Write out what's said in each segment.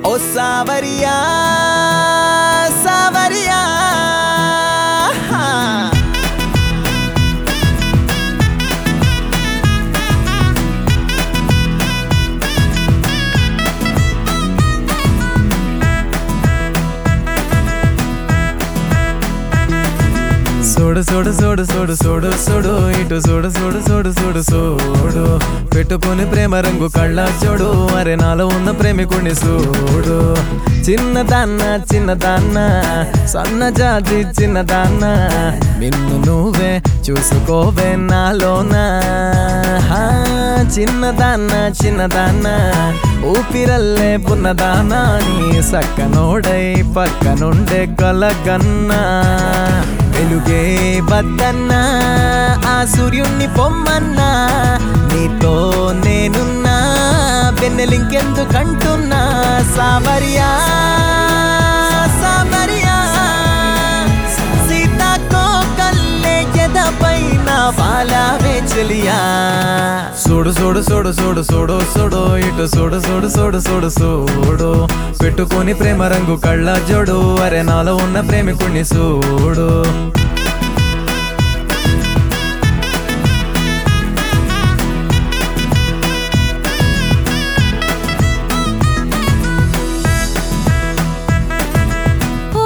ఓ సావరియా సావరియా సోడు సోడు సోడు సోడు సోడు సోడు ఇటు సోడు సోడు సోడు సోడు సోడు పెట్టుకుని ప్రేమ రంగు కళ్ళ చూడు అరే నాలో ఉన్న ప్రేమికుని చూడు చిన్నదాన్న చిన్నదాన్న సన్న జాతి చిన్నదాన్న నిన్ను నువ్వే చూసుకోవే నాలోన హా, చిన్నదాన్న చిన్నదాన్న ఊపిరల్లే పున్నదాన నీ సక్కనోడై పక్కనుండే కలగన్నా వెలుగే బద్దన్నా ఆ సూర్యుణ్ణి పొమ్మన్నా నీతో నేనున్నా వెన్నెలింకెందుకంటున్నా సామరియా సామరియా సీతాకో కల్లే ఎదపైన వాలావే చెలియా చూడు చూడు చూడు చూడు చూడు చూడు ఇటు చూడు చూడు చూడు చూడు చూడు పెట్టుకొని ప్రేమ రంగు కళ్ళ జోడు అరే నాలో ఉన్న ప్రేమికుణ్ణి చూడు ఓ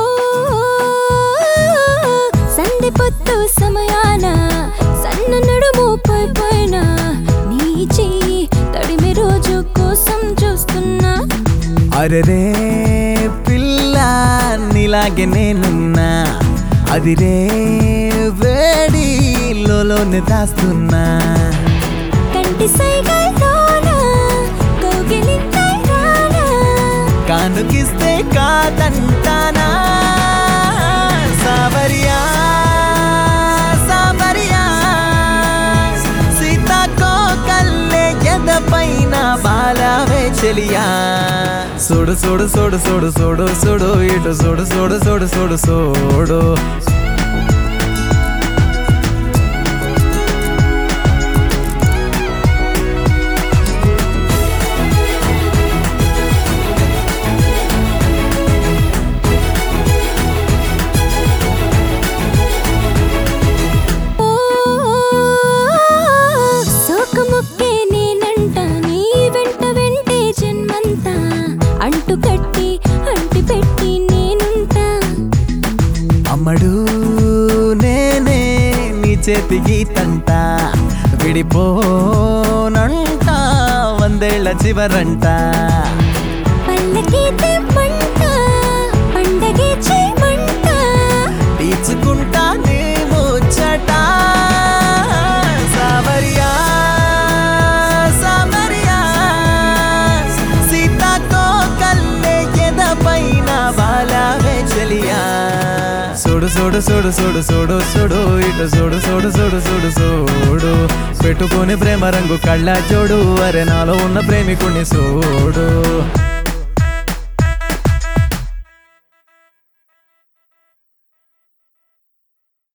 సంధి పొత్తు సమయాన సన్న నడుము పై పైన నీ చెయ్యి తడిమి రోజు కోసం చూస్తున్నా అరెరే పిల్ల నీలాగే నేనున్నా అది రే వేడి లోలోనే దాస్తున్నా కంటి సైగల్లోన కౌగిలింతై రానా కానుకిస్తే కాదంటానా సావరియా సావరియా సీతాకో కల్లే ఎదపైన బాలవే చెలియా చూడు చూడు చూడు చూడు చూడు చూడు ఇటు చూడు చూడు చూడు చూడు చూడు ఓ సోకముక్కే నేనంట నీ వెంట వెంటే జన్మంతా అంటు కట్టి అంటి పెట్టి నేనుంటా అమ్మడు నేనే నీ చేతి గీతంట విడిపోనంట వందేళ్ల చివరంట పల్లకి తెమ్మంట పండగే చేయమంట తీర్చుకుంటా నీ ముచ్చట సావరియా సావరియా సీతాకో కల్లే ఎదపైన బాలవే చెలియా చూడు చూడు చూడు చూడు చూడు చూడు ఇటు చూడు చూడు చూడు చూడు చూడు పెట్టుకొని ప్రేమ రంగు కళ్ళ చూడు అరే నాలో ఉన్న ప్రేమికుని చూడు